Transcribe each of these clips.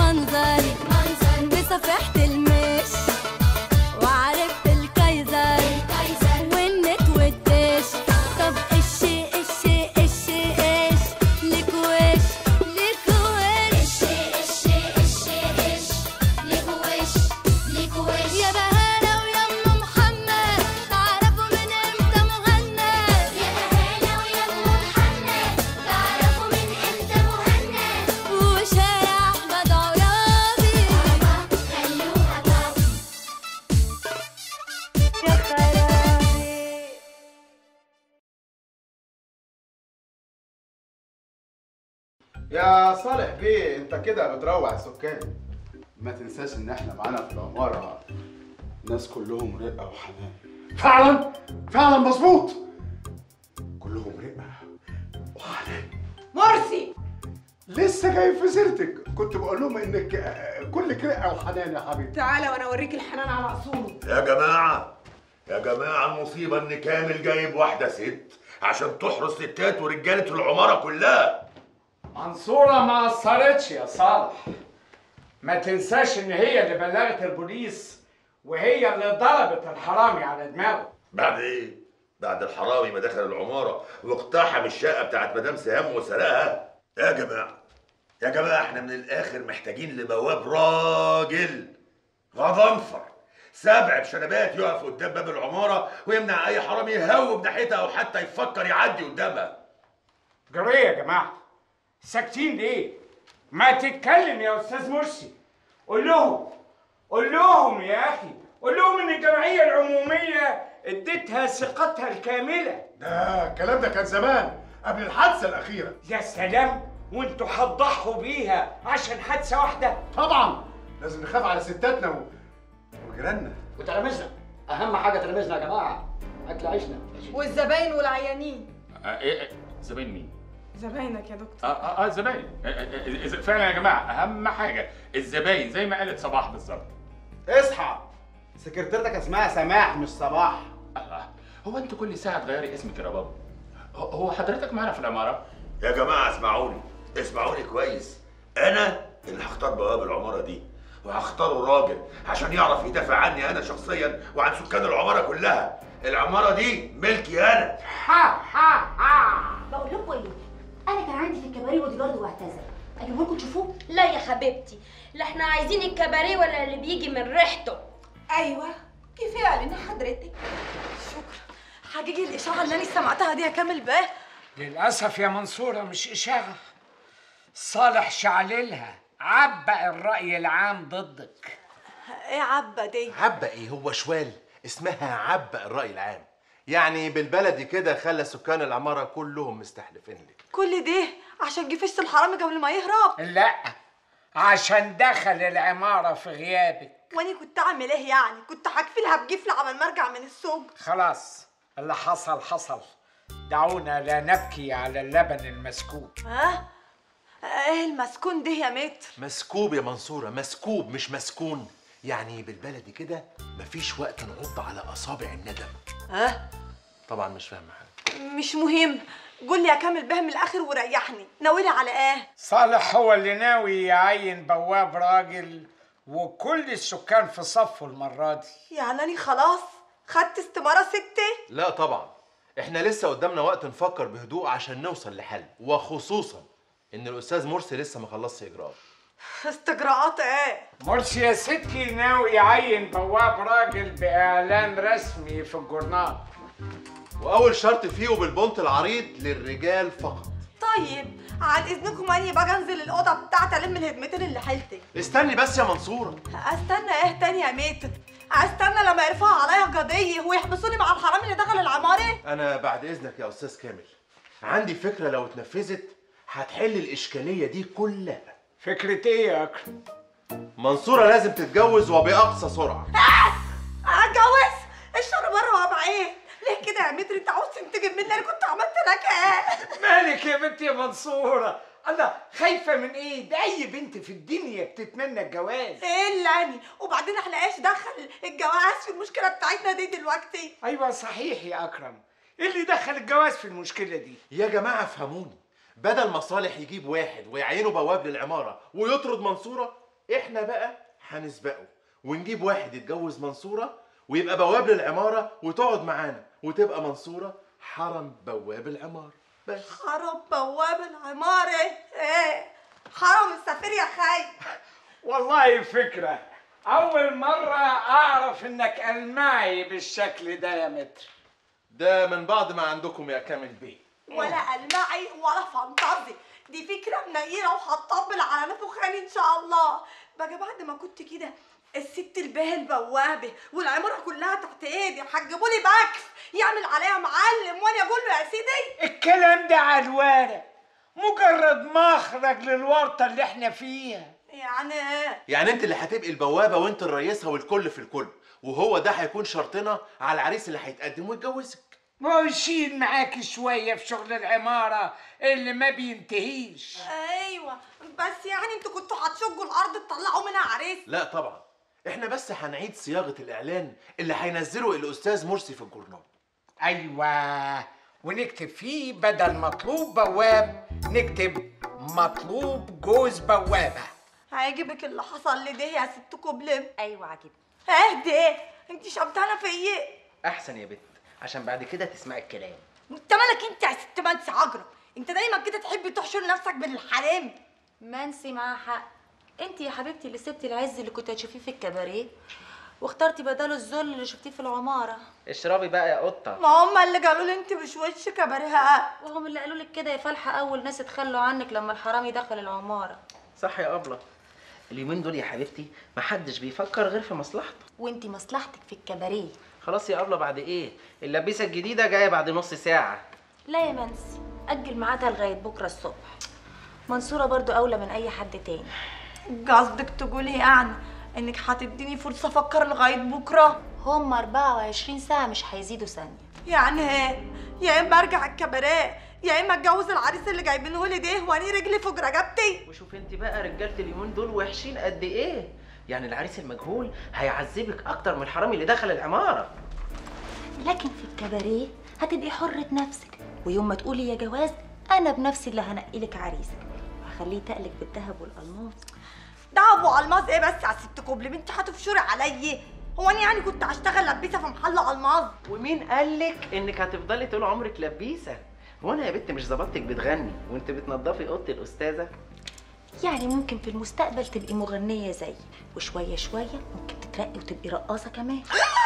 منظر بصفيحة المش وعرفت الكايزر والنت والدش طب ايش ايش ايش ايش لك وش لك وش يا بهانة ويا ام محمد تعرفوا من امتى مهند وشارع احمد عرابي يا خرابي يا صالح بيه انت كده بتروع السكان ما تنساش ان احنا معانا في العمارة ناس كلهم رقة وحنان فعلا فعلا مظبوط كلهم رقة وحنان مرسي لسه جاي في سيرتك كنت بقول لهم انك آه، كلك رقة وحنان يا حبيبي تعالى وانا اوريك الحنان على اصوله يا جماعة يا جماعة المصيبة إن كامل جايب واحدة ست عشان تحرس ستات ورجالة العمارة كلها منصورة ما قصرتش يا صالح ما تنساش ان هي اللي بلغت البوليس وهي اللي ضربت الحرامي على دماغه بعد إيه؟ بعد الحرامي ما دخل العمارة واقتحم الشقة بتاعت مدام سهام وسرقها يا جماعة يا جماعة احنا من الآخر محتاجين لبواب راجل غضنفر سبع بشنبات يقف قدام باب العمارة ويمنع أي حرامي يهوب ناحيتها أو حتى يفكر يعدي قدامها جريه يا جماعة ساكتين ليه ما تتكلم يا استاذ مرسي قول لهم قول لهم يا اخي قول لهم ان الجمعية العمومية اديتها ثقتها الكاملة ده الكلام ده كان زمان قبل الحادثة الأخيرة يا سلام وانتوا هتضحوا بيها عشان حادثة واحدة طبعا لازم نخاف على ستاتنا و... وجيراننا وتلاميذنا اهم حاجه تلاميذنا يا جماعه اكل عيشنا والزباين والعيانين ايه زباين مين؟ زباينك يا دكتور اه اه, آه زباين آه، آه، آه، فعلا يا جماعه اهم حاجه الزباين زي ما قالت صباح بالظبط اصحى سكرتيرتك اسمها سماح مش صباح الله هو انت كل ساعه تغيري اسمك يا بابا هو- هو حضرتك معانا في العماره يا جماعة اسمعوني اسمعوني كويس أنا اللي هختار بواب العمارة دي وهختاره راجل عشان يعرف يدافع عني أنا شخصيا وعن سكان العمارة كلها العمارة دي ملكي أنا بقول لكم ايه انا كان عندي في الكباريه بودي جارد واعتذر اجيبه لكم تشوفوه لا يا حبيبتي لا احنا عايزين الكباريه ولا اللي بيجي من ريحته ايوه كفايه علينا حضرتك شكرا حقيقي الاشاره اللي انا سمعتها دي يا كامل باه للأسف يا منصورة مش إشاعة صالح شعللها عبق الرأي العام ضدك ايه عبه دي عبق ايه هو شوال اسمها عبق الرأي العام يعني بالبلدي كده خلى سكان العمارة كلهم مستحلفين لك كل ده عشان جفشت الحرامي قبل ما يهرب لا عشان دخل العمارة في غيابك وانا كنت اعمل ايه يعني كنت هكفلها بجفل عمل ما ارجع من السوق خلاص اللي حصل حصل دعونا لا نبكي على اللبن المسكوب ها ايه المسكون ده يا متر مسكوب يا منصورة مسكوب مش مسكون يعني بالبلدي كده مفيش وقت نعض على أصابع الندم ها طبعا مش فاهم حاجة مش مهم قول لي يا كامل باه من الاخر وريحني ناويلي على ايه صالح هو اللي ناوي يعين بواب راجل وكل السكان في صفه المرة دي يعني انا خلاص خدت استمارة ستة لا طبعا احنا لسه قدامنا وقت نفكر بهدوء عشان نوصل لحل وخصوصا ان الاستاذ مرسي لسه ما خلصش اجراءات استجراءات ايه مرسي يا ستي ناوي يعين بواب راجل بإعلان رسمي في الجورنال واول شرط فيه بالبنط العريض للرجال فقط طيب عن اذنكم اني باجي انزل الاوضه بتاعتي الم الهدمتين اللي حيلتي استني بس يا منصورة استنى ايه تاني يا متر استنى لما يرفعوا عليا قضيه ويحبسوني مع الحرامي اللي دخل العماره انا بعد اذنك يا استاذ كامل عندي فكرة لو اتنفذت هتحل الاشكالية دي كلها فكرة ايه يا اكرم؟ منصورة لازم تتجوز وبأقصى سرعة اتجوز الشر بره وابع ايه ليه كده يا متر انت عاوز تنتقم مني انا كنت عملت لك ايه مالك يا بنت يا منصورة الله خايفة من ايه؟ ده أي بنت في الدنيا بتتمنى الجواز ايه اللي يعني وبعدين احنا ايش دخل الجواز في المشكله بتاعتنا دي دلوقتي أيوة صحيح يا أكرم إيه اللي دخل الجواز في المشكلة دي؟ يا جماعة افهموني بدل ما صالح يجيب واحد ويعينه بواب للعمارة ويطرد منصورة احنا بقى هنسبقه ونجيب واحد يتجوز منصوره ويبقى بواب للعماره وتقعد معانا وتبقى منصوره حرم بواب العماره بس حرم بواب العمارة ايه حرم السفير يا خي والله فكرة أول مرة أعرف إنك ألماعي بالشكل ده يا متر ده من بعد ما عندكم يا كامل بيه ولا المعي ولا فانتازي دي فكرة منيرة وهتطبل على نفخاني ان شاء الله بقى بعد ما كنت كده الست الباه البوابة والعمارة كلها تحت ايدي هتجيبوا لي بكف يعمل عليها معلم وانا اقول له يا سيدي الكلام ده على الورق مجرد مخرج للورطة اللي احنا فيها يعني ايه يعني انت اللي هتبقي البوابه وانت الرئيسه والكل في الكل وهو ده هيكون شرطنا على العريس اللي هيتقدم ويتجوزك واشيل معاك شوية في شغل العمارة اللي ما بينتهيش ايوه بس يعني انتوا كنتوا هتشجوا الارض تطلعوا منها عريس لا طبعا احنا بس هنعيد صياغه الاعلان اللي هينزله الاستاذ مرسي في الجورنال أيوة ونكتب فيه بدل مطلوب بواب نكتب مطلوب جوز بوابة هيعجبك اللي حصل لي ده يا ست كوبلم ايوه عاجبني اهدي انت شبطانه في ايه احسن يا بت عشان بعد كده تسمعي الكلام انت مالك انت يا ست منسي عجرة انت دايما كده تحب تحشر نفسك بين الحرام منسي معاها حق انت يا حبيبتي اللي سبتي العز اللي كنت هتشوفيه في الكباريه واخترتي بداله الذل اللي شفتيه في العماره اشربي بقى يا قطه ما هم اللي قالوا لي انت مش وش كباريهات وهم اللي قالوا لك كده يا فالحه اول ناس اتخلوا عنك لما الحرامي دخل العماره صح يا ابله اليومين دول يا حبيبتي محدش بيفكر غير في مصلحته وانت مصلحتك في الكباريه خلاص يا ابله بعد ايه اللبيسه الجديده جايه بعد نص ساعه لا يا منسي اجل ميعادها لغايه بكره الصبح منصوره برضو اولى من اي حد تاني قصدك تقولي يعني انك هتديني فرصه افكر لغايه بكره هم 24 ساعه مش هيزيدوا ثانيه يعني ايه يا اما ارجع الكباريه يا اما اتجوز العريس اللي جايبينه لي ده واني رجلي فوق رقبتي وشوف انت بقى رجاله اليومين دول وحشين قد ايه يعني العريس المجهول هيعذبك اكتر من الحرامي اللي دخل العماره لكن في الكباريه هتبقي حرة نفسك ويوم ما تقولي يا جواز انا بنفسي اللي هنقي لك عريسك وهخليه تقلك بالذهب والالماس ده ابو الماظ ايه بس يا ست كوبلي انت هتفشري عليا هو انا يعني كنت هشتغل لبيسه في محل الماظ ومين قالك انك هتفضلي طول عمرك لبيسه هو انا يا بنت مش ظبطتك بتغني وانت بتنضفي اوضه الاستاذه يعني ممكن في المستقبل تبقي مغنية زيي وشوية شوية ممكن تترقي وتبقي رقاصة كمان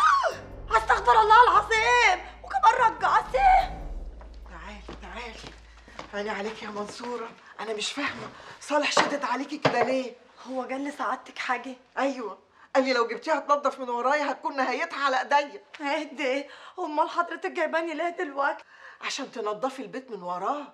استغفر الله العظيم وكمان رجعتي تعالي تعالي عيني عليك يا منصورة أنا مش فاهمة صالح شدت عليكي كده ليه؟ هو قال لي سعادتك حاجه أيوه قال لي لو جبتيها تنظف من ورايا هتكون نهايتها على ايديا اهدي امال حضرتك جايباني ليه دلوقتي عشان تنظفي البيت من وراه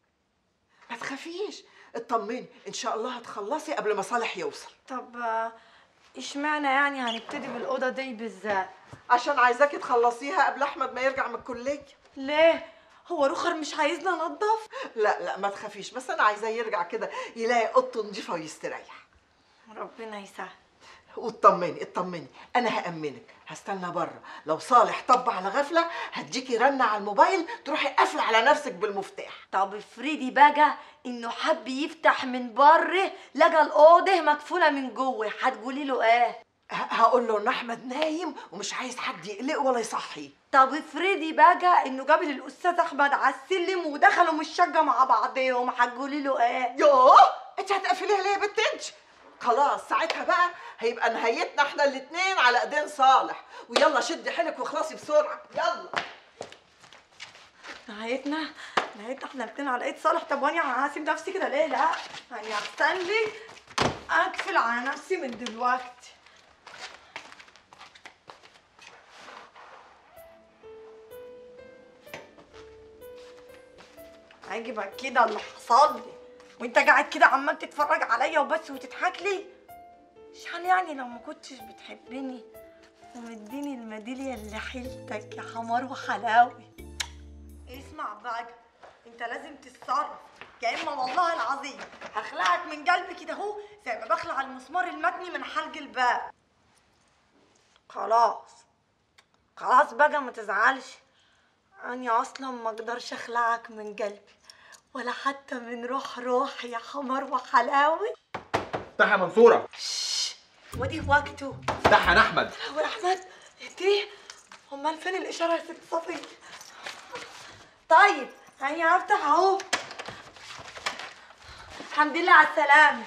ما تخافيش اطمني ان شاء الله هتخلصي قبل ما صالح يوصل طب آه، اشمعنى يعني هنبتدي بالاوضه دي بالذات عشان عايزاكي تخلصيها قبل احمد ما يرجع من الكليه ليه هو رخر مش عايزنا ننضف لا لا ما تخافيش بس انا عايزاه يرجع كده يلاقي اوضته نظيفه ويستريح ربنا يسهل واطمني اطمني انا هامنك هستنى بره لو صالح طب على غفله هديكي رنه على الموبايل تروحي قافله على نفسك بالمفتاح طب افرضي بقى انه حب يفتح من بره لقى الاوضه مقفوله من جوه هتقولي له ايه ه- هقول له ان احمد نايم ومش عايز حد يقلقه ولا يصحيه طب افرضي بقى انه قابل الاستاذ احمد على السلم ودخلوا من الشقه مع بعضهم هتقولي له ايه يوه انت هتقفليها ليه يا بنت انت خلاص ساعتها بقى هيبقى نهايتنا احنا الاتنين على ايدين صالح ويلا شدي حيلك واخلصي بسرعه يلا نهايتنا نهايتنا احنا الاتنين على ايد صالح طب وانا هسيب نفسي كده ليه لا يعني احسن لي اقفل على نفسي من دلوقتي عجبك كده اللي حصل لي وانت قاعد كده عمال تتفرج عليا وبس وتضحك لي عشان يعني لو ما كنتش بتحبني ومديني الميداليه اللي حيلتك يا حمار وحلاوي اسمع بقى انت لازم تتصرف يا اما والله العظيم هخلعك من قلبي كده اهو زي ما بخلع المسمار المتني من حلق الباب خلاص خلاص بقى ما تزعلش انا اصلا ما اقدرش اخلعك من قلبي ولا حتى من روح روحي يا حمار وحلاوي افتح يا منصوره شش، ودي وقته افتحها يا احمد هو احمد دي امال فين الاشاره يا ست صفي طيب هاني هفتح اهو الحمد لله على السلامه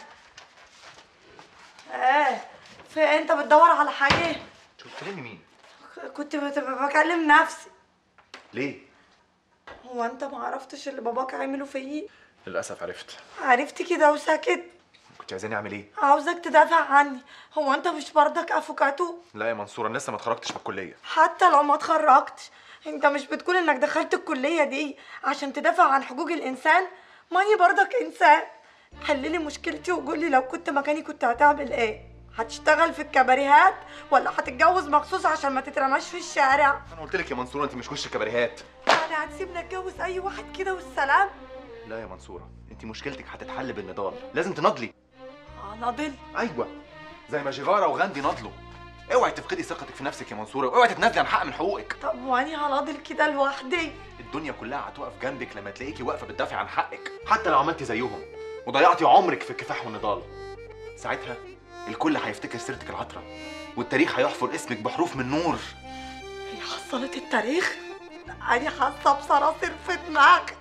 ايه في انت بتدور على حاجه بتكلمي مين كنت بت- بكلم نفسي ليه هو انت ما عرفتش اللي باباك عمله فيي للاسف عرفت عرفت كده وساكت كنت عايزاني اعمل ايه عاوزك تدافع عني هو انت مش برضك افوكاتو لا يا منصور انا لسه ما اتخرجتش من الكليه حتى لو ما اتخرجتش انت مش بتقول انك دخلت الكلية دي عشان تدافع عن حقوق الانسان ماني برضك انسان حللي مشكلتي وقولي لو كنت مكاني كنت هتعمل ايه هتشتغل في الكباريهات ولا هتتجوز مخصوص عشان ما تترماش في الشارع انا قلت لك يا منصوره انت مش وش كباريهات يعني هتسيبني اتجوز اي واحد كده والسلام لا يا منصوره انت مشكلتك هتتحل بالنضال لازم تناضلي اه ناضل ايوه زي ما جيفارا وغاندي نضلوا اوعي تفقدي ثقتك في نفسك يا منصوره اوعي تتنازلي عن حق من حقوقك طب واني هناضل كده لوحدي الدنيا كلها هتقف جنبك لما تلاقيكي واقفه بتدافعي عن حقك حتى لو عملتي زيهم وضيعتي عمرك في الكفاح والنضال ساعتها الكل هيفتكر سيرتك العطره والتاريخ هيحفر اسمك بحروف من نور هي حصلت التاريخ انا حاسه بصراصير في دماغي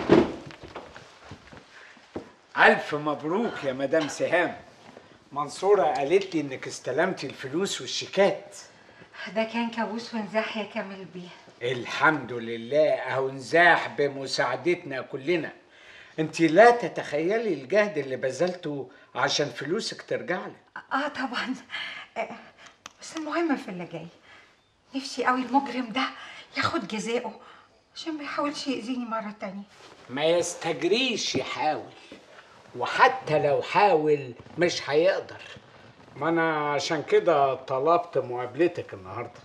ألف مبروك يا مدام سهام منصورة قالت لي إنك استلمتي الفلوس والشيكات ده كان كابوس ونزاح يا كامل بيه الحمد لله أهو نزاح بمساعدتنا كلنا أنت لا تتخيلي الجهد اللي بذلته عشان فلوسك ترجع لك اه طبعا آه، بس المهم في اللي جاي نفسي قوي المجرم ده ياخد جزاءه عشان ما يحاولش يأذيني مرة تانية ما يستجريش يحاول وحتى لو حاول مش هيقدر ما انا عشان كده طلبت مقابلتك النهارده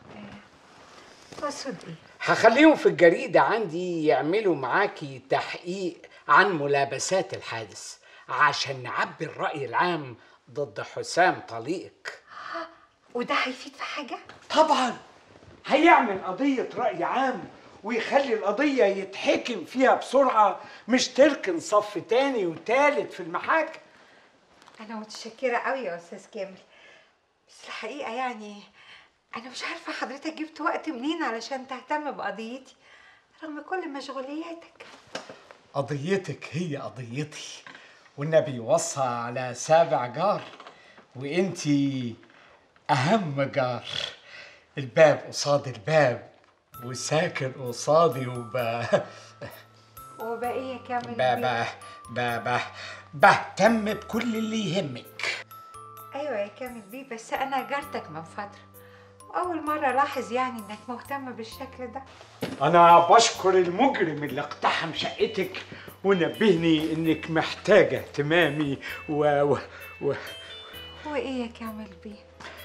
تقصد ايه؟ هخليهم في الجريدة عندي يعملوا معاكي تحقيق عن ملابسات الحادث عشان نعبي الرأي العام ضد حسام طليقك وده هيفيد في حاجة؟ طبعا هيعمل قضية رأي عام ويخلي القضية يتحكم فيها بسرعة مش تركن صف تاني وتالت في المحاكم أنا متشكرة قوي يا أستاذ كامل بس الحقيقة يعني أنا مش عارفة حضرتك جبت وقت منين علشان تهتم بقضيتي رغم كل مشغولياتك قضيتك هي قضيتي والنبي وصى على سابع جار وانتي اهم جار الباب قصاد الباب وساكن قصادي وب وبقية كامل ب ب ب ب بهتم بكل اللي يهمك ايوه يا كامل بيه بس انا جارتك من فتره واول مره الاحظ يعني انك مهتم بالشكل ده انا بشكر المجرم اللي اقتحم شقتك ونبهني انك محتاجه اهتمامي و, و... و... هو ايه يا كامل بيه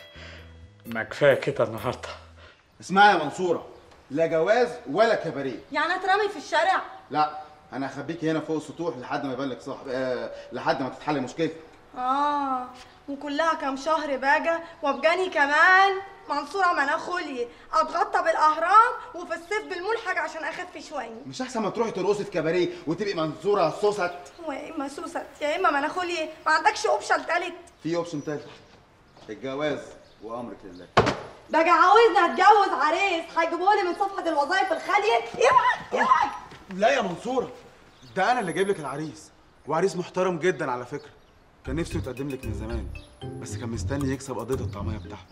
ما كفايه كده النهارده اسمعي يا منصوره لا جواز ولا كباريه يعني اترمي في الشارع لا انا هخبيكي هنا فوق السطوح لحد ما يبان لك صاحب آه لحد ما تتحل مشكلتك اه وكلها كام شهر باجة وبجاني كمان منصورة مناخولي اتغطى بالاهرام وفي الصيف بالملحق عشان اخف شوية مش احسن ما تروحي ترقصي في كباريه وتبقي منصوره صوصت هو يا اما سوست يا اما مناخولي ما عندكش اوبشن تالت في اوبشن تالت الجواز وامرك لله باجي عاوزني اتجوز عريس هيجيبولي من صفحة الوظائف الخالية اوعى اوعى لا يا منصوره ده انا اللي جايب لك العريس وعريس محترم جدا على فكره كان نفسه يتقدم لك من زمان بس كان مستني يكسب قضيه الطعميه بتاعته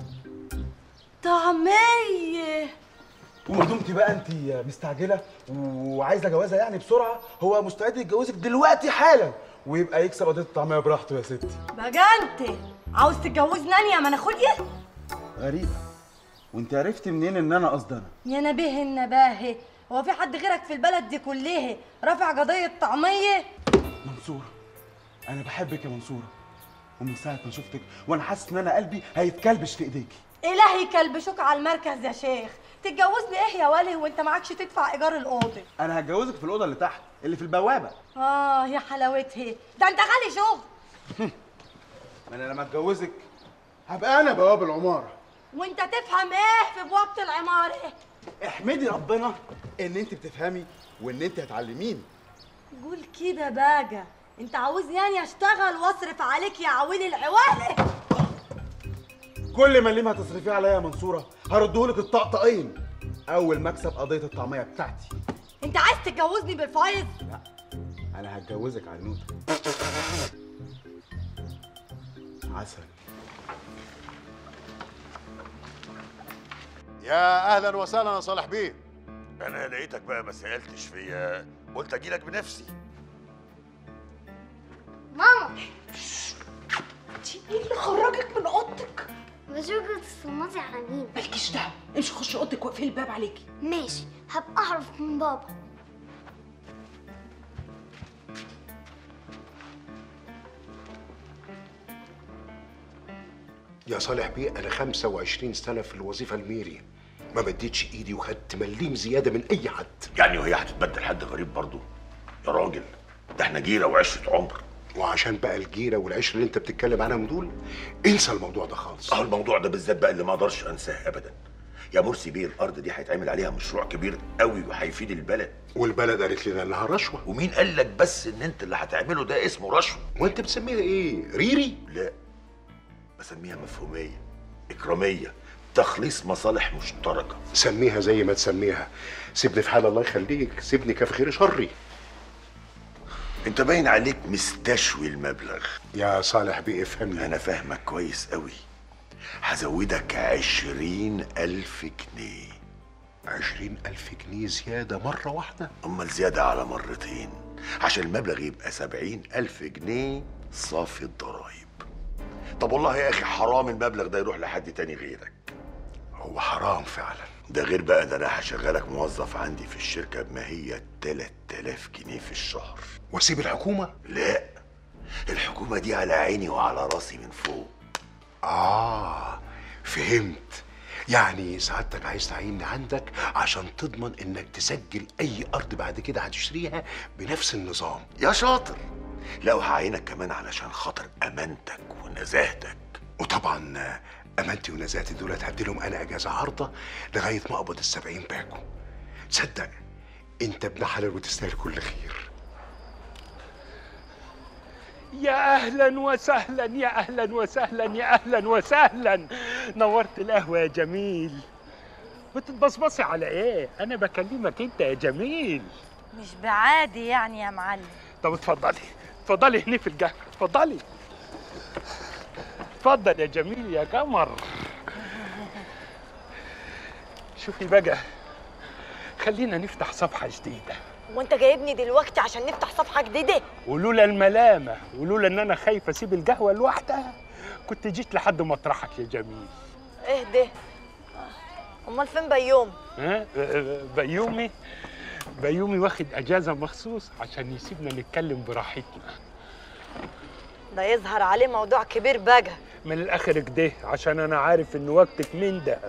طعمية وما دمتي بقى انت مستعجله وعايزه جوازها يعني بسرعه هو مستعد يتجوزك دلوقتي حالا ويبقى يكسب قضيه الطعميه براحته يا ستي بقى انت عاوز تتجوزني انا يا مناخولي غريبه وانت عرفتي منين ان انا قصدي انا يا نبيه النباهي هو في حد غيرك في البلد دي كلها رافع قضية طعمية منصوره انا بحبك يا منصوره ومن ساعه ما شفتك وانا حاسس ان انا قلبي هيتكلبش في ايديكي إلهي كلبشوك على المركز يا شيخ تتجوزني ايه يا ولي وانت معكش تدفع ايجار الاوضه انا هتجوزك في الاوضه اللي تحت اللي في البوابه اه يا حلاوتها ده انت غالي شغل ما انا لما اتجوزك هبقى انا بواب العماره وانت تفهم ايه في بوابه العماره احمدي ربنا ان انت بتفهمي وان انت هتعلميني قول كده باجا انت عاوزني يعني اشتغل واصرف عليك يا عويل العواله كل مليم هتصرفيه عليا يا منصوره هردهولك الطقطقين اول ما اكسب قضيه الطعميه بتاعتي انت عايز تتجوزني بالفايز انا هتجوزك عنوته عسل يا اهلا وسهلا يا صالح بيه انا لقيتك بقى ما سالتش فيا قلت اجي لك بنفسي ماما ايه اللي خرجك من اوضتك بشوفك الصماطي على مين مالكيش دعوه امشي خشي اوضتك واقفلي الباب عليكي ماشي هبقى اعرف من بابا يا صالح بيه انا 25 سنه في الوظيفه الميري ما مديتش ايدي وخدت مليم زياده من اي حد يعني وهي هتتبدل حد غريب برضه يا راجل ده احنا جيره وعشره عمر وعشان بقى الجيره والعشره اللي انت بتتكلم عنهم دول انسى الموضوع ده خالص اه الموضوع ده بالذات بقى اللي ما اقدرش انساه ابدا يا مرسي بيه الارض دي هيتعمل عليها مشروع كبير قوي وهيفيد البلد والبلد قالت لنا انها رشوه ومين قال لك بس ان انت اللي هتعمله ده اسمه رشوه وانت بتسميها ايه ريري لا بسميها مفهوميه اكراميه تخليص مصالح مشتركه سميها زي ما تسميها سيبني في حال الله يخليك سيبني كف خير شري انت باين عليك مستشوي المبلغ يا صالح بيه افهمني انا فاهمك كويس قوي هزودك عشرين الف جنيه عشرين ألف جنيه زيادة مرة واحدة امال زيادة على مرتين عشان المبلغ يبقى سبعين الف جنيه صافي الضرايب طب والله يا اخي حرام المبلغ ده يروح لحد تاني غيرك هو حرام فعلا ده غير بقى ده انا هشغلك موظف عندي في الشركة بما هي 3000 جنيه في الشهر واسيب الحكومة؟ لا الحكومة دي على عيني وعلى راسي من فوق آه فهمت يعني سعادتك عايز تعيني عندك عشان تضمن انك تسجل اي ارض بعد كده هتشتريها بنفس النظام يا شاطر لو هعينك كمان علشان خاطر امانتك ونزاهتك وطبعا امانتي ونزاهتي دولت هديلهم انا اجازه عارضه لغايه ما اقبض السبعين باكو تصدق انت ابن حلال وتستاهل كل خير يا اهلا وسهلا يا اهلا وسهلا يا اهلا وسهلا نورت القهوه يا جميل بتتبصبصي على ايه انا بكلمك انت يا جميل مش بعادي يعني يا معلم طب اتفضلي اتفضلي هنا في القهوه اتفضلي اتفضل يا جميل يا قمر شوفي بقى خلينا نفتح صفحه جديده وانت جايبني دلوقتي عشان نفتح صفحه جديده ولولا الملامه ولولا ان انا خايف اسيب القهوه لوحدها كنت جيت لحد مطرحك يا جميل ايه ده امال فين بيوم ها آه، بيومي بيومي واخد اجازه مخصوص عشان يسيبنا نتكلم براحتنا ده يظهر عليه موضوع كبير بقى من الاخر كده عشان انا عارف ان وقتك من دهب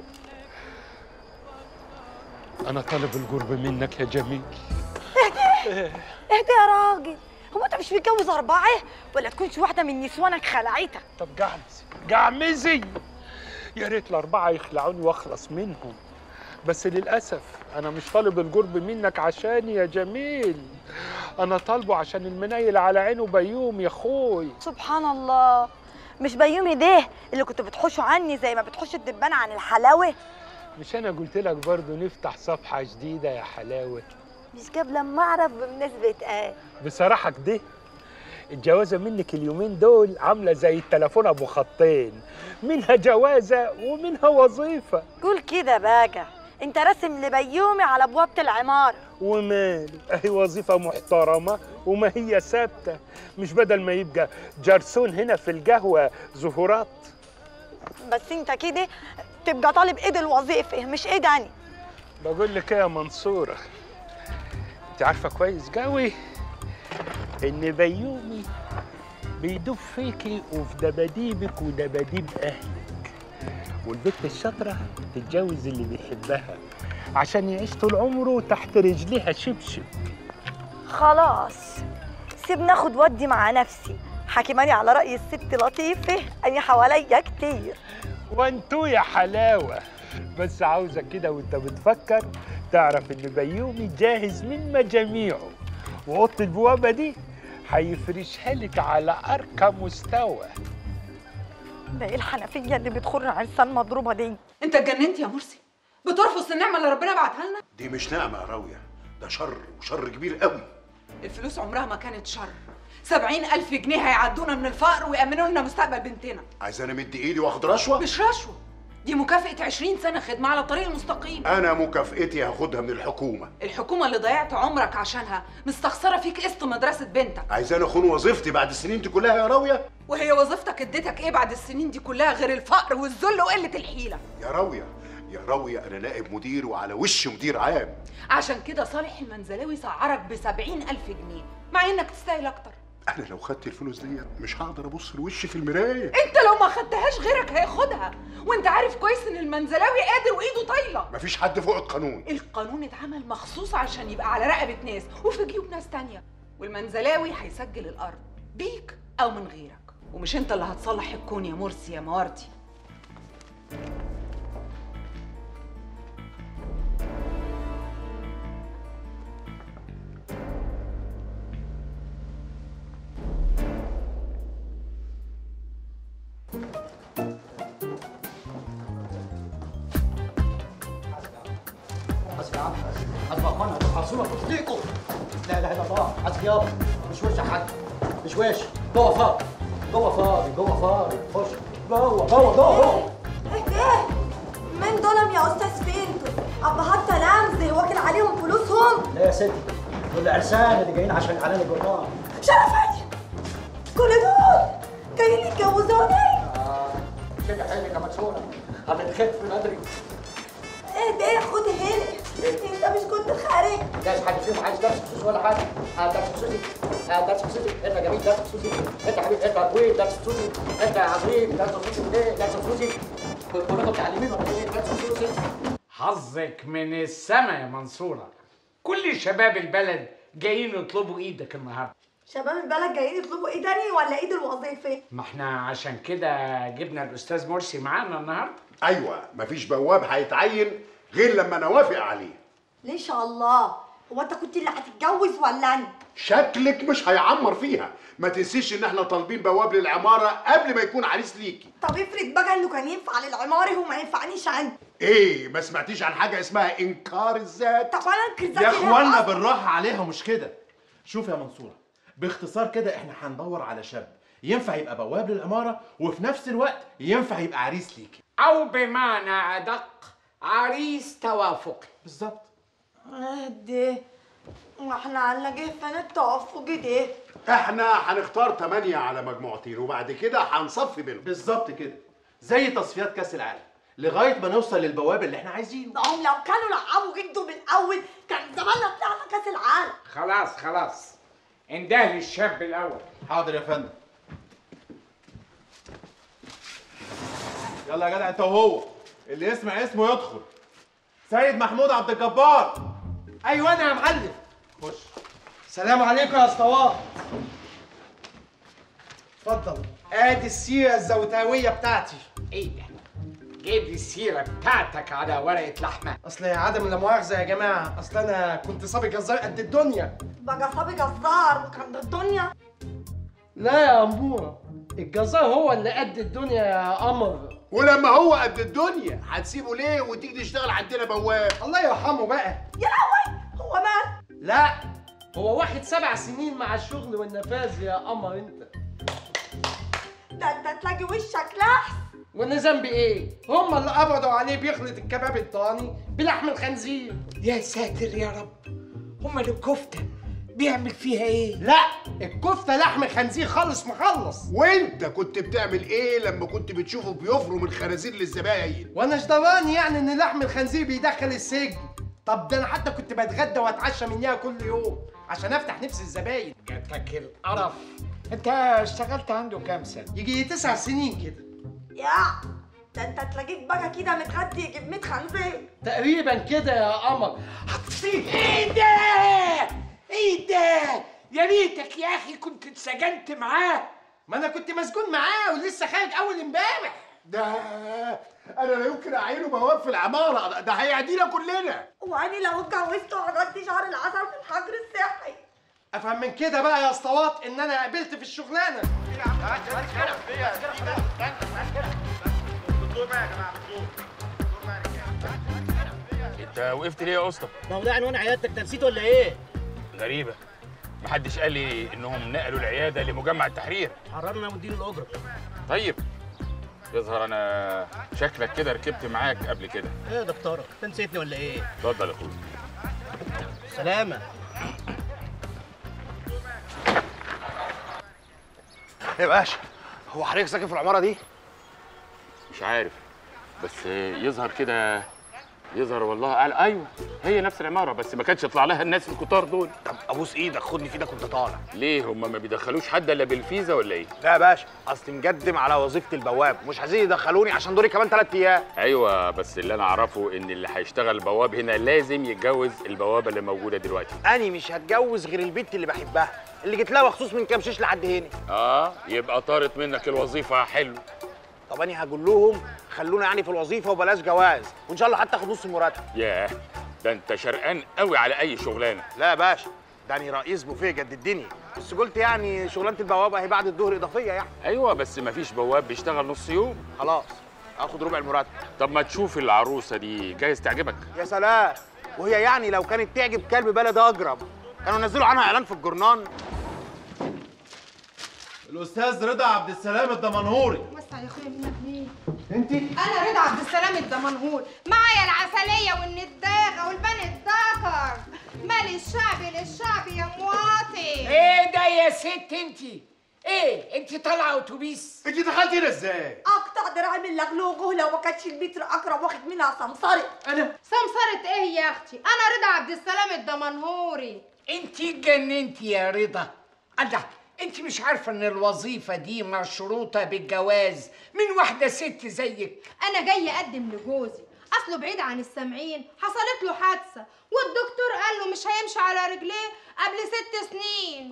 انا طالب القرب منك يا جميل ايه ده يا راجل هو انت مش متجوز اربعه ولا تكونش واحده من نسوانك خلعتك طب جعمزي جعمزي يا ريت الاربعه يخلعوني واخلص منهم بس للاسف انا مش طالب القرب منك عشاني يا جميل انا طالبه عشان المنيل على عينه بيوم يا اخوي سبحان الله مش بيومي ده اللي كنت بتحوشه عني زي ما بتحوش الدبان عن الحلاوه مش انا قلت لك برضه نفتح صفحه جديده يا حلاوه مش قبل ما اعرف بمناسبه ايه بصراحه كده الجوازه منك اليومين دول عامله زي التليفون ابو خطين منها جوازه ومنها وظيفه قول كده بقى انت راسم لبيومي على بوابه العماره وماله اهي وظيفه محترمه وما هي ثابته مش بدل ما يبقى جرسون هنا في القهوه زهورات بس انت كده تبقى طالب ايد الوظيفه مش ايد انا بقول لك ايه يا منصوره انت عارفه كويس قوي ان بيومي بيدوب فيكي وفي دباديبك ودباديب اهلك والبنت الشاطره تتجوز اللي بيحبها عشان يعيش طول عمره تحت رجليها شبشب خلاص سيب ناخد ودي مع نفسي حكيماني على رأي الست لطيفة أني حواليا كتير وانتو يا حلاوه بس عاوزك كده وانت بتفكر تعرف ان بيومي جاهز من مجاميعه واوضه البوابه دي هيفرشها لك على ارقى مستوى ده ايه الحنفيه اللي بتخر عرسان مضروبه دي انت اتجننت يا مرسي بترفض النعمه اللي ربنا بعتها لنا دي مش نعمه يا راويه ده شر وشر كبير قوي الفلوس عمرها ما كانت شر سبعين ألف جنيه هيعدونا من الفقر ويأمنوا لنا مستقبل بنتنا عايز انا مدي ايدي واخد رشوه مش رشوة دي مكافأة 20 سنة خدمة على الطريق المستقيم انا مكافئتي هاخدها من الحكومه الحكومة اللي ضيعت عمرك عشانها مستخسرة فيك قسط مدرسة بنتك عايز انا اخون وظيفتي بعد السنين دي كلها يا راويه وهي وظيفتك اديتك ايه بعد السنين دي كلها غير الفقر والذل وقلة الحيلة يا راويه يا راويه انا نائب مدير وعلى وش مدير عام عشان كده صالح المنزلاوي سعرك بسبعين ألف جنيه مع انك تستاهل اكتر انا لو خدت الفلوس دي مش هقدر ابص لوشي في المرايه انت لو ما خدتهاش غيرك هياخدها وانت عارف كويس ان المنزلاوي قادر وايده طايله مفيش حد فوق القانون القانون اتعمل مخصوص عشان يبقى على رقبه ناس وفي جيوب ناس تانية والمنزلاوي هيسجل الارض بيك او من غيرك ومش انت اللي هتصلح الكون يا مرسي يا مواردي حسبي يا عم حسبي يا اخوانا حصوله تصديقه لا اله الا الله حسبي يابا مش وش يا حاج مش وش جوه فاضي جوه فاضي جوه فاضي خش جوه جوه جوه ايه مين دول يا استاذ فينتو ابهات تلامذه واكل عليهم فلوسهم لا يا ستي دول العرسان اللي جايين عشان اعلان الجرنان شرفي كل دول جايين يتجوزوني كده حيلك يا مكسوره هتتخف من بدري ايه ده خد هنا انت مش كنت خارج جايز حد فيهم عايز درس خصوصي ولا حاجه آه درس خصوصي آه درس خصوصي انت يا جميل درس خصوصي انت يا حبيبي انت يا طويل درس خصوصي انت يا عظيم درس خصوصي ايه درس خصوصي كلكم متعلمين ولا ايه درس خصوصي حظك من السما يا منصورة كل شباب البلد جايين يطلبوا ايدك النهارده شباب البلد جايين يطلبوا ايه تاني ولا ايد الوظيفه ما احنا عشان كده جبنا الاستاذ مرسي معانا النهارده ايوه مفيش بواب هيتعين غير لما انا اوافق عليه ليه شاء الله هو انت كنت اللي هتتجوز ولا انا شكلك مش هيعمر فيها ما تنسيش ان احنا طالبين بواب للعماره قبل ما يكون عريس ليكي طب افرض بقى انه كان ينفع للعماري وما ينفعنيش انا ايه ما سمعتيش عن حاجه اسمها انكار الذات طب انا انكر ذاتي يا ليه اخوانا أصلاً؟ بالراحه عليها مش كده شوف يا منصوره باختصار كده احنا هندور على شاب ينفع يبقى بواب للعماره وفي نفس الوقت ينفع يبقى عريس ليكي او بمعنى ادق عريس توافقي بالظبط ده واحنا على جه فين التوافق ده احنا هنختار ثمانية على مجموعتين وبعد كده هنصفي بينهم بالظبط كده زي تصفيات كاس العالم لغايه ما نوصل للبواب اللي احنا عايزينه ده هم لو كانوا لعبوا جده من الاول كان زماننا طلعنا كاس العالم خلاص خلاص انده لي الشاب الاول حاضر يا فندم يلا يا جدع انت وهو اللي يسمع اسمه يدخل سيد محمود عبد الجبار ايوه انا يا معلم خش سلام عليكم يا اسطوات اتفضل ادي السيره الزوتاويه بتاعتي ايه ده جيب لي السيره بتاعتك على ورقه لحمه اصل يا عدم لا مؤاخذه يا جماعه اصل انا كنت صبي جزار قد الدنيا بقى صبي جزار وكان الدنيا لا يا اموره الجزار هو اللي قد الدنيا يا قمر ولما هو قد الدنيا هتسيبه ليه وتيجي تشتغل عندنا بواب الله يرحمه بقى يا لهوي هو مات لا هو واخد سبع سنين مع الشغل والنفاذ يا قمر انت ده انت تلاقي وشك لحس وانا ذنبي ايه؟ هم اللي قبضوا عليه بيخلط الكباب الضاني بلحم الخنزير يا ساتر يا رب هما الكفته بيعمل فيها ايه؟ لا الكفته لحم خنزير خالص مخلص وانت كنت بتعمل ايه لما كنت بتشوفه بيفرم الخنازير للزباين وانا اشتراني يعني ان لحم الخنزير بيدخل السجن طب ده انا حتى كنت بتغدى واتعشى منها كل يوم عشان افتح نفس الزباين جاتك القرف انت اشتغلت عنده كام سنه؟ يجي تسع سنين كده يا ده انت تلاقيك بقى كده متغدي يجيب 100 خنزير تقريبا كده يا قمر ايه ده؟ ايه ده؟ يا ريتك يا اخي كنت اتسجنت معاه ما انا كنت مسجون معاه ولسه خارج اول امبارح ده انا لا يمكن اعينه بواب في العماره ده هيعدينا كلنا واني لو اتجوزت وعملت شهر العسل في الحجر الصحي افهم من كده بقى يا اسطوات ان انا قبلت في الشغلانه انت وقفت ليه يا اسطى ما هو ده عنوان عيادتك انت نسيت ولا ايه؟ غريبه محدش قال لي انهم نقلوا العياده لمجمع التحرير حررنا ونديله الاجره طيب يظهر انا شكلك كده ركبت معاك قبل كده ايه يا دكتوره انت نسيتني ولا ايه؟ اتفضل يا اخويا سلامه يا باشا هو حضرتك ساكن في العماره دي؟ مش عارف بس يظهر كده يظهر والله قال ايوه هي نفس العماره بس ما كانش يطلع لها الناس الكتار دول طب ابوس ايدك خدني في ايدك وانت طالع ليه هم ما بيدخلوش حد الا بالفيزا ولا ايه لا يا باشا اصل مقدم على وظيفه البواب مش عايزين يدخلوني عشان دوري كمان ثلاث ايام ايوه بس اللي انا اعرفه ان اللي هيشتغل بواب هنا لازم يتجوز البوابه اللي موجوده دلوقتي اني مش هتجوز غير البنت اللي بحبها اللي جيت لها مخصوص من كام شيش لحد هنا اه يبقى طارت منك الوظيفه حلو طب انا هقول لهم خلونا يعني في الوظيفه وبلاش جواز وان شاء الله حتى اخد نص المرتب ياه ده انت شرقان قوي على اي شغلانه لا يا باشا ده انا رئيس بوفيه جد الدنيا بس قلت يعني شغلانه البوابه هي بعد الظهر اضافيه يعني ايوه بس مفيش بواب بيشتغل نص يوم خلاص اخد ربع المرتب طب ما تشوف العروسه دي جايز تعجبك يا سلام وهي يعني لو كانت تعجب كلب بلد اجرب كانوا نزلوا عنها اعلان في الجورنان الاستاذ رضا عبد السلام الدمنهوري وسع يا اخويا منك مين انت انا رضا عبد السلام الدمنهور معايا العسليه والنداغه والبن الذكر مال الشعب للشعب يا مواطن ايه ده يا ست انت ايه انت طالعه اتوبيس انت دخلتي هنا ازاي اقطع دراعي من لغلوغه لو ما كانش المتر اكرم واخد منها سمسرة انا سمسرة ايه يا اختي انا رضا عبد السلام الدمنهوري انت اتجننتي يا رضا الله انت مش عارفه ان الوظيفه دي مشروطه بالجواز من واحده ست زيك انا جاي اقدم لجوزي اصله بعيد عن السامعين حصلت له حادثه والدكتور قال له مش هيمشي على رجليه قبل ست سنين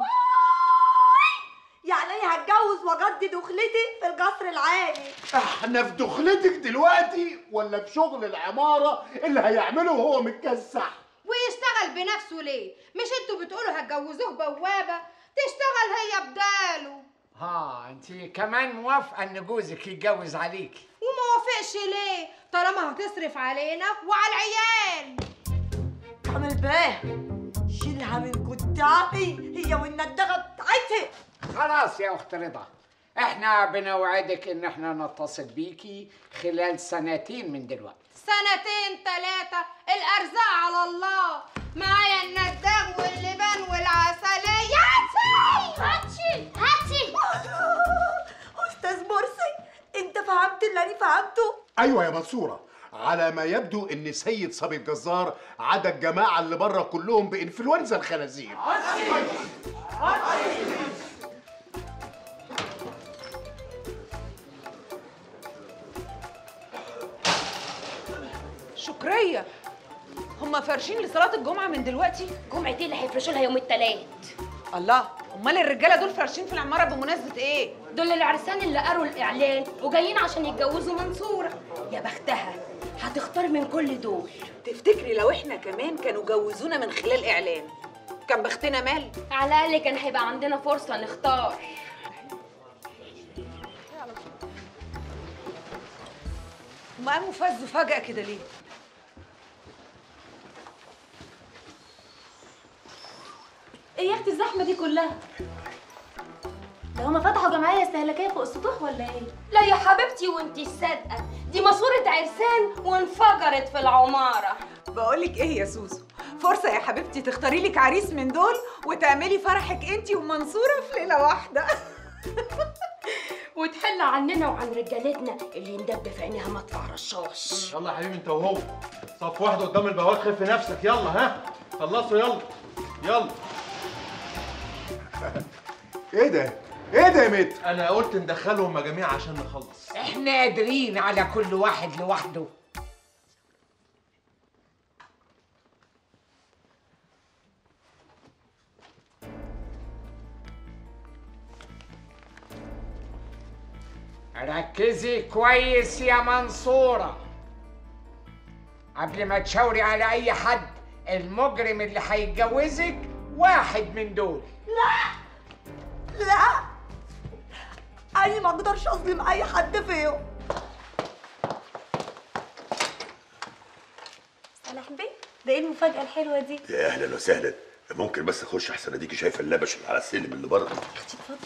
يعني انا هتجوز واجدد دخلتي في القصر العالي احنا في دخلتك دلوقتي ولا في شغل العماره اللي هيعمله وهو متكسح ويشتغل بنفسه ليه مش انتوا بتقولوا هتجوزوه بوابه تشتغل هي بداله ها انت كمان موافقه ان جوزك يتجوز عليكي وما وافقش ليه طالما هتصرف علينا وعلى العيال عمل باه شيلها من قدامي هي والندغه بتاعتها خلاص يا اخت رضا احنا بنوعدك ان احنا نتصل بيكي خلال سنتين من دلوقتي سنتين ثلاثة الأرزاق على الله معايا النداغ واللبان والعسلية هاتي هاتي هاتي استاذ مرسي انت فهمت اللي انا فهمته ايوه يا منصوره على ما يبدو ان سيد صبي الجزار عدا الجماعه اللي بره كلهم بانفلونزا الخنازير شكرية هما فارشين لصلاة الجمعة من دلوقتي؟ جمعة ايه اللي هيفرشوا لها يوم التلات؟ الله امال الرجالة دول فارشين في العمارة بمناسبة ايه؟ دول العرسان اللي قروا الإعلان وجايين عشان يتجوزوا منصورة يا بختها هتختار من كل دول تفتكري لو احنا كمان كانوا جوزونا من خلال اعلان كان بختنا مال على الأقل كان هيبقى عندنا فرصة نختار هما قاموا فزوا فجأة كده ليه؟ ايه يا اختي الزحمه دي كلها ده هما فتحوا جمعيه استهلاكيه فوق السطوح ولا ايه لا يا حبيبتي وانتي صادقة دي ماسورة عرسان وانفجرت في العمارة بقولك ايه يا سوسو فرصة يا حبيبتي تختاري لك عريس من دول وتعملي فرحك انتي ومنصورة في ليلة واحدة وتحل عننا وعن رجالتنا اللي ندب في عينيها مدفع رشاش يلا يا حبيبي انت وهو صف واحد قدام البواب خف نفسك يلا ها خلصوا يلا يلا ايه ده؟ ايه ده يا متر؟ انا قلت ندخلهم مجاميع عشان نخلص احنا قادرين على كل واحد لوحده ركزي كويس يا منصورة قبل ما تشاوري على أي حد المجرم اللي هيتجوزك واحد من دول لا لا أنا ما أقدرش أظلم أي حد فيهم صالح بيه ده ايه المفاجأة الحلوة دي؟ يا اهلا وسهلا ممكن بس اخش احسن اديكي شايفه اللبش اللي على السلم اللي بره اتفضل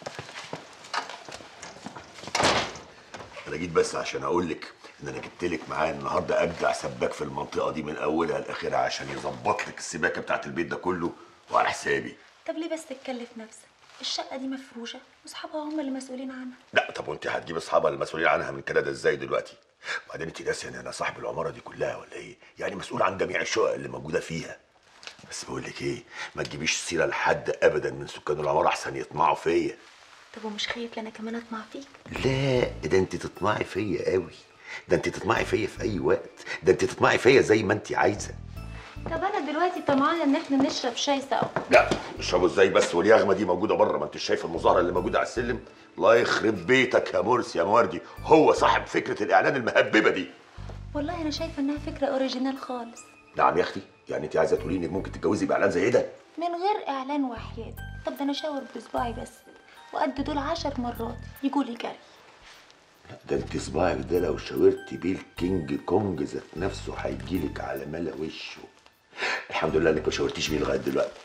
انا جيت بس عشان اقول لك ان انا جبت لك معايا النهارده ابدع سباك في المنطقه دي من اولها لاخرها عشان يظبط لك السباكه بتاعت البيت ده كله وعلى حسابي طب ليه بس تكلف نفسك؟ الشقة دي مفروشة واصحابها هم اللي مسؤولين عنها لا طب وانت هتجيب اصحابها المسؤولين عنها من كندا ازاي دلوقتي وبعدين انت ناسيه ان انا صاحب العماره دي كلها ولا ايه يعني مسؤول عن جميع الشقق اللي موجوده فيها بس بقول لك ايه ما تجيبيش سيره لحد ابدا من سكان العماره احسن يطمعوا فيا طب ومش خايف انا كمان اطمع فيك؟ لا ده انت تطمعي فيا قوي ده انت تطمعي فيا في اي وقت ده انت تطمعي فيا زي ما انت عايزه طب انا دلوقتي طمعانة ان احنا نشرب شاي سوا لا اشربوا ازاي بس واليغمه دي موجوده بره ما انت شايفه المظاهره اللي موجوده على السلم الله يخرب بيتك يا مرسي يا مواردي هو صاحب فكره الاعلان المهببه دي والله انا شايفة انها فكرة اوريجينال خالص نعم يا اختي يعني انت عايزه تقولي انك ممكن تتجوزي باعلان زي ده من غير اعلان وحياتي طب ده انا شاور بصباعي بس وقد دول عشر مرات يجولي جري ده انت صباعك ده لو شاورت بيه الكينج كونج ذات نفسه هيجيلك على ملا وشه الحمد لله انك ما شاورتيش بيه لغايه دلوقتي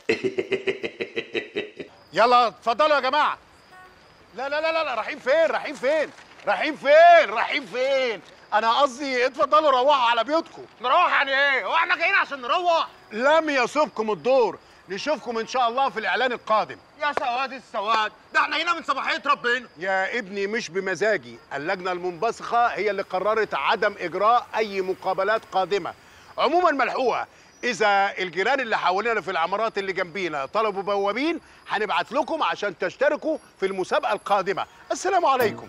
يلا اتفضلوا يا جماعه لا لا لا لا رايحين فين رايحين فين رايحين فين رايحين فين انا قصدي اتفضلوا روحوا على بيوتكم نروح يعني ايه؟ هو احنا جايين عشان نروح؟ لم يصبكم الدور نشوفكم ان شاء الله في الاعلان القادم يا سواد السواد ده احنا هنا من صباحيه ربنا يا ابني مش بمزاجي اللجنه المنبثقه هي اللي قررت عدم اجراء اي مقابلات قادمه عموما ملحوقه اذا الجيران اللي حوالينا في العمارات اللي جنبينا طلبوا بوابين هنبعت لكم عشان تشتركوا في المسابقه القادمه السلام عليكم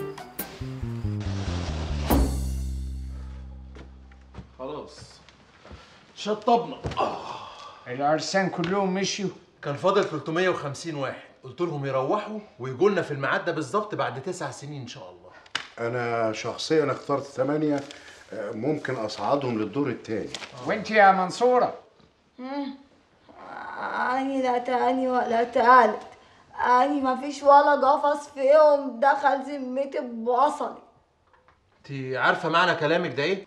خلاص شطبنا العرسان كلهم مشيوا كان فاضل 350 واحد قلت لهم يروحوا ويجوا لنا في الميعاد ده بالظبط بعد تسع سنين ان شاء الله انا شخصيا اخترت ثمانية آه، ممكن اصعدهم للدور الثاني وانت يا منصورة أني لا تاني ولا تالت أني ما فيش ولا قفص فيهم دخل ذمتي بوصلي انت عارفه معنى كلامك ده ايه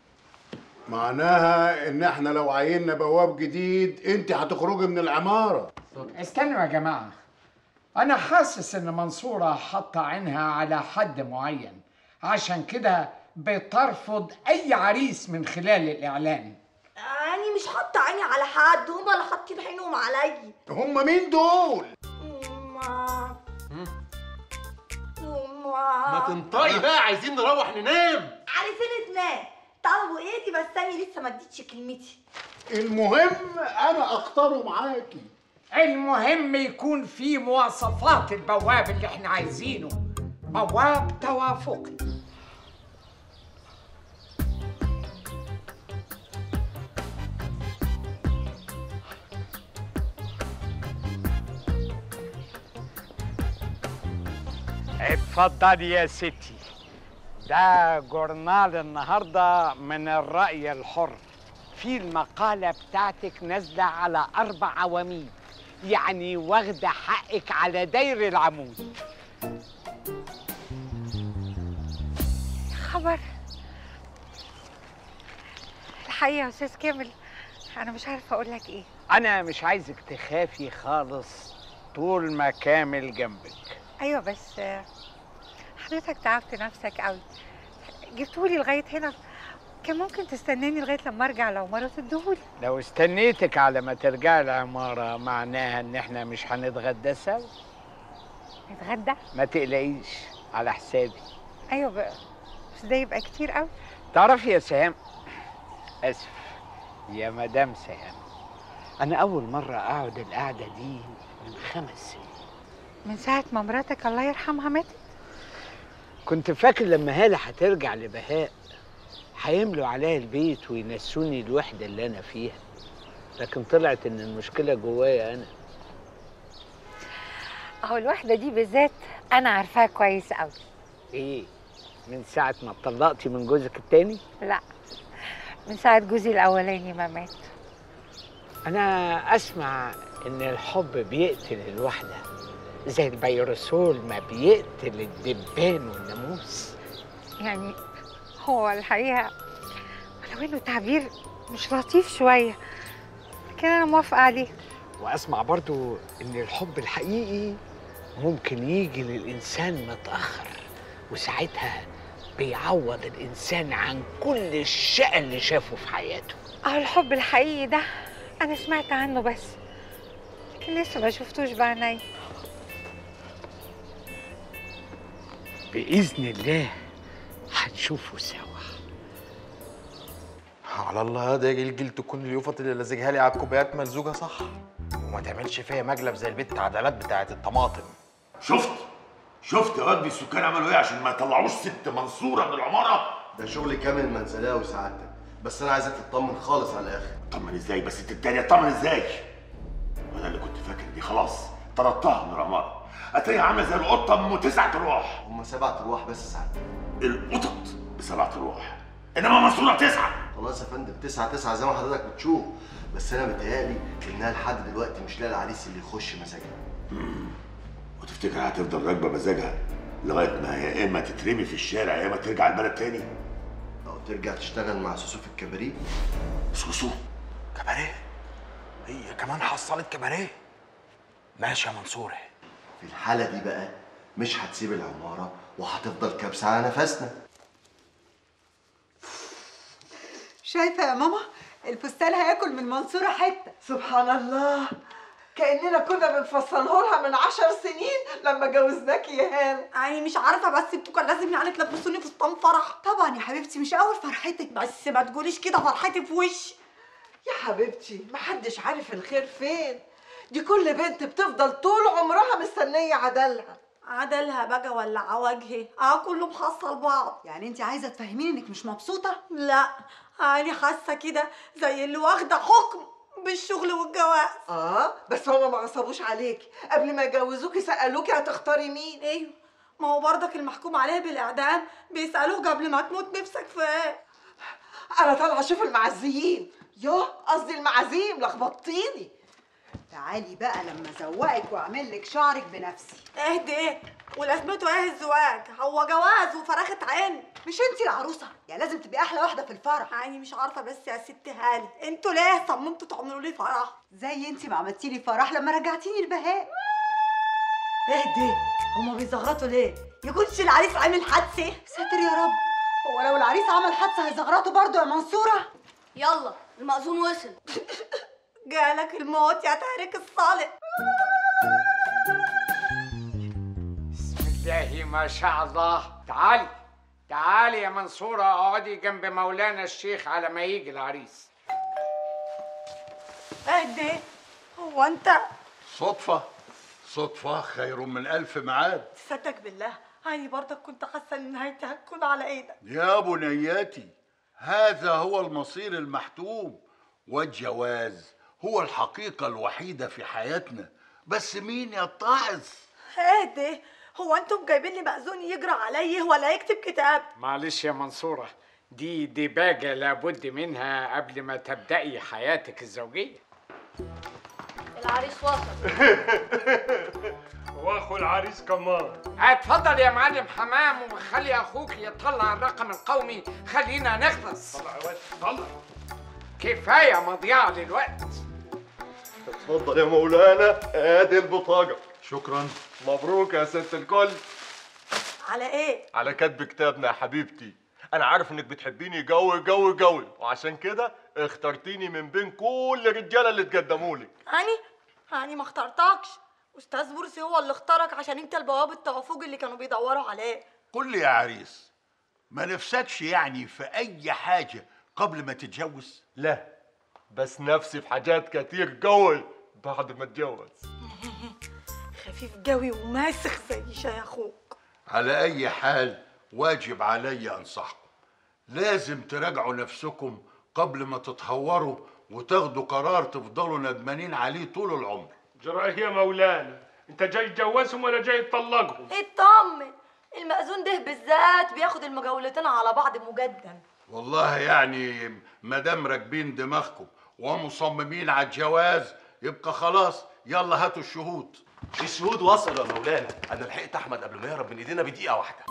معناها ان احنا لو عيننا بواب جديد انت هتخرجي من العمارة استنوا يا جماعة أنا حاسس إن منصورة حاطة عينها على حد معين عشان كده بترفض أي عريس من خلال الإعلان أني مش حاطة عيني على حد هما اللي حاطين عينهم عليا هم مين دول؟ هما ما هما تنطقي بقى عايزين نروح ننام عارفين اتنين طلبوا ايه دي بس أنا لسه ما اديتش كلمتي المهم انا اختاره معاكي المهم يكون في مواصفات البواب اللي احنا عايزينه بواب توافقي اتفضل يا ستي ده جورنال النهارده من الرأي الحر في المقالة بتاعتك نازلة على أربع عواميد يعني واخدة حقك على داير العمود خبر الحقيقة يا أستاذ كامل أنا مش عارفة أقول لك إيه أنا مش عايزك تخافي خالص طول ما كامل جنبك أيوة بس آه، حضرتك تعبت نفسك قوي جبتولي لغاية هنا كان ممكن تستناني لغاية لما أرجع العمارة تديهولي لو استنيتك على ما ترجعي العمارة معناها إن إحنا مش هنتغدى سوا نتغدى ما تقلقيش على حسابي أيوة بقى بس ده يبقى كتير قوي تعرفي يا سهام اسف يا مدام سهام انا اول مره اقعد القعده دي من خمس سنين من ساعة ما مراتك الله يرحمها ماتت كنت فاكر لما هاله هترجع لبهاء هيملوا عليا البيت وينسوني الوحده اللي انا فيها لكن طلعت ان المشكله جوايا انا أهو الوحدة دي بالذات أنا عارفاها كويس قوي ايه من ساعه ما اتطلقتي من جوزك التاني لا من ساعة جوزي الأولاني ما مات أنا أسمع إن الحب بيقتل الوحدة زي البيروسول ما بيقتل الدبان والناموس يعني هو الحقيقة ولو انه تعبير مش لطيف شوية لكن انا موافقة عليه وأسمع برضو إن الحب الحقيقي ممكن يجي للإنسان متأخر وساعتها بيعوض الإنسان عن كل الشقى اللي شافه في حياته اه الحب الحقيقي ده انا سمعت عنه بس لكن لسه ما شفتوش بعيني بإذن الله هنشوفه سوا على الله ده جلجل تكون اليوفط اللي لازجها لي على الكوبايات ملزوجه صح وما تعملش فيا مقلب زي البت عدلات بتاعت الطماطم شفت شفت يا واد السكان عملوا ايه عشان ما يطلعوش ست منصوره من العماره ده شغل كامل منزلاوي سعادتك بس انا عايزك تطمن خالص على الاخر طمن ازاي بس انت التانية اطمن ازاي وانا اللي كنت فاكر دي خلاص طردتها من العماره اتاريها عامله زي القطه ام تسعة ارواح هم سبعة ارواح بس سعادتك القطط بسبعة ارواح انما منصوره بتسعه خلاص يا فندم تسعة تسعة زي ما حضرتك بتشوف بس انا متهيألي انها لحد دلوقتي مش لاقي العريس اللي يخش مزاجها وتفتكر هتفضل راكبه مزاجها لغايه ما يا اما تترمي في الشارع يا اما ترجع البلد تاني او ترجع تشتغل مع سوسو في الكباريه سوسو كباريه هي كمان حصلت كباريه ماشي يا منصور في الحالة دي بقى مش هتسيب العمارة وهتفضل كابسة على نفسنا شايفه يا ماما الفستان هياكل من منصوره حته سبحان الله كاننا كنا بنفصله لها من عشر سنين لما جوزناكي يا هانه يعني مش عارفه بس انتوا كان لازم يعني تلبسوني فستان فرح طبعا يا حبيبتي مش اول فرحتك بس ما تقوليش كده فرحتي في وشي يا حبيبتي محدش عارف الخير فين دي كل بنت بتفضل طول عمرها مستنيه عدلها عدلها بقى ولا عواجهي اه كله محصل بعض يعني انت عايزه تفهميني انك مش مبسوطه لا يعني حاسه كده زي اللي واخده حكم بالشغل والجواز اه بس هما ما غصبوش عليكي قبل ما يجوزوكي سالوكي هتختاري مين ايوه ما هو برضك المحكوم عليها بالاعدام بيسالوه قبل ما تموت نفسك في ايه انا طالعه اشوف المعزيين يوه قصدي المعازيم لخبطتيني تعالي بقى لما ازوقك واعمل لك شعرك بنفسي اهدي ايه ولازمته ايه الزواج هو جواز وفراخة عين مش انتي العروسه يعني لازم تبقي احلى واحده في الفرح يعني مش عارفه بس يا ست هاني انتوا ليه صممتوا تعملوا لي فرح زي انتي ما عملتي لي فرح لما رجعتيني البهاء اهدي هما بيزغرطوا ليه يكونش العريس عامل حادثه ساتر يا رب هو لو العريس عمل حادثه هيزغرطوا برضه يا منصوره يلا المأذون وصل جالك الموت يا تارك الصالح بسم الله ما شاء الله تعالي تعالي يا منصورة اقعدي جنب مولانا الشيخ على ما يجي العريس اهدي هو انت صدفة صدفة خير من ألف معاد تصدق بالله هاني برضك كنت حاسه ان نهايتي هتكون على ايدك يا بنياتي هذا هو المصير المحتوم والجواز هو الحقيقة الوحيدة في حياتنا بس مين يتعظ اهدي هو انتم جايبين لي مأذون يجرى عليه ولا يكتب كتاب معلش يا منصورة دي ديباجة لابد منها قبل ما تبدأي حياتك الزوجية العريس وصل واخو العريس كمان اتفضل يا معلم حمام وخلي اخوك يطلع الرقم القومي خلينا نخلص طلع يا طلع كفايه مضيعه للوقت اتفضل يا مولانا ادي البطاقة شكرا مبروك يا ست الكل على ايه على كتب كتابنا يا حبيبتي انا عارف انك بتحبيني قوي قوي قوي وعشان كده اخترتيني من بين كل الرجاله اللي تقدموا لك هاني هاني ما اخترتكش استاذ مرسي هو اللي اختارك عشان انت البواب التوافق اللي كانوا بيدوروا عليه قل لي يا عريس ما نفسكش يعني في أي حاجة قبل ما تتجوز لا بس نفسي في حاجات كتير قوي بعد ما اتجوز خفيف قوي وماسخ زي شاي اخوك على أي حال واجب علي أنصحكم لازم تراجعوا نفسكم قبل ما تتهوروا وتاخدوا قرار تفضلوا ندمانين عليه طول العمر جراه يا مولانا انت جاي تجوزهم ولا جاي تطلقهم اطمن المأذون ده بالذات بياخد المجولتين على بعض مجددا والله يعني ما دام راكبين دماغكم ومصممين على الجواز يبقى خلاص يلا هاتوا الشهود الشهود وصلوا يا مولانا انا لحقت احمد قبل ما يهرب من ايدينا بدقيقه واحده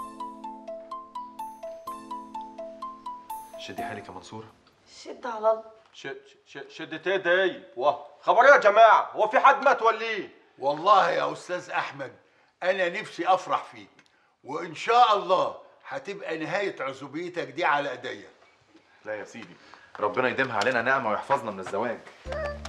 شدي حيلك يا منصوره شد على الله ش... ش... شدت ايه دي واه خبر ايه يا جماعه هو في حد مات ولا ايه والله يا استاذ احمد انا نفسي افرح فيك وان شاء الله هتبقى نهايه عزوبيتك دي على ايديا لا يا سيدي ربنا يديمها علينا نعمه ويحفظنا من الزواج